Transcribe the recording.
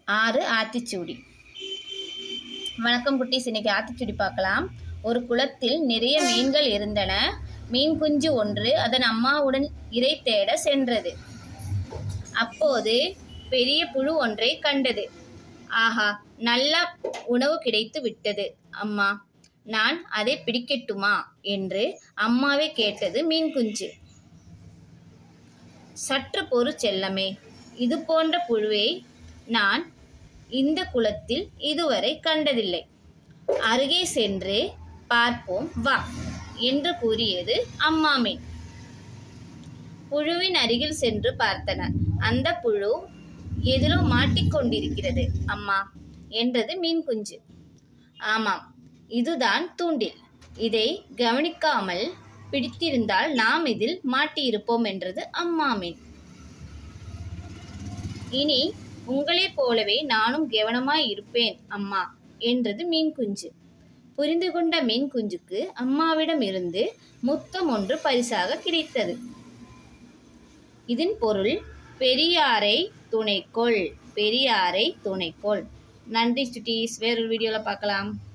ஆறு ஆத்திச்சூடி வணக்கம் குட்டீஸ் இன்னைக்கு ஆத்திச்சூடி பார்க்கலாம் ஒரு குளத்தில் நிறைய மீன்கள் இருந்தன மீன் குஞ்சு ஒன்று அதன் அம்மாவுடன் இரை தேட சென்றது அப்போது பெரிய புழு ஒன்றை கண்டது ஆஹா நல்ல உணவு கிடைத்து விட்டது அம்மா நான் அதை பிடிக்கட்டுமா என்று அம்மாவை கேட்டது மீன் குஞ்சு சற்று பொறு செல்லமே இது போன்ற புழுவை நான் இந்த குளத்தில் இதுவரை கண்டதில்லை அருகே சென்று பார்ப்போம் வா என்று கூறியது அம்மா மீன் புழுவின் அருகில் சென்று பார்த்தனர் அந்த புழு எதிலோ மாட்டிக்கொண்டிருக்கிறது அம்மா என்றது மீன் குஞ்சு ஆமாம் இதுதான் தூண்டில் இதை கவனிக்காமல் பிடித்திருந்தால் நாம் இதில் மாட்டியிருப்போம் என்றது அம்மா மீன் இனி உங்களைப் போலவே நானும் கவனமாய் இருப்பேன் அம்மா என்றது மீன் குஞ்சு புரிந்து கொண்ட மீன் குஞ்சுக்கு அம்மாவிடம் இருந்து முத்தம் ஒன்று பரிசாக கிடைத்தது இதன் பொருள் பெரியாரை துணைக்கொள் பெரியாரை துணைக்கொள் நன்றி சுட்டீஸ் வேறொரு வீடியோவில் பார்க்கலாம்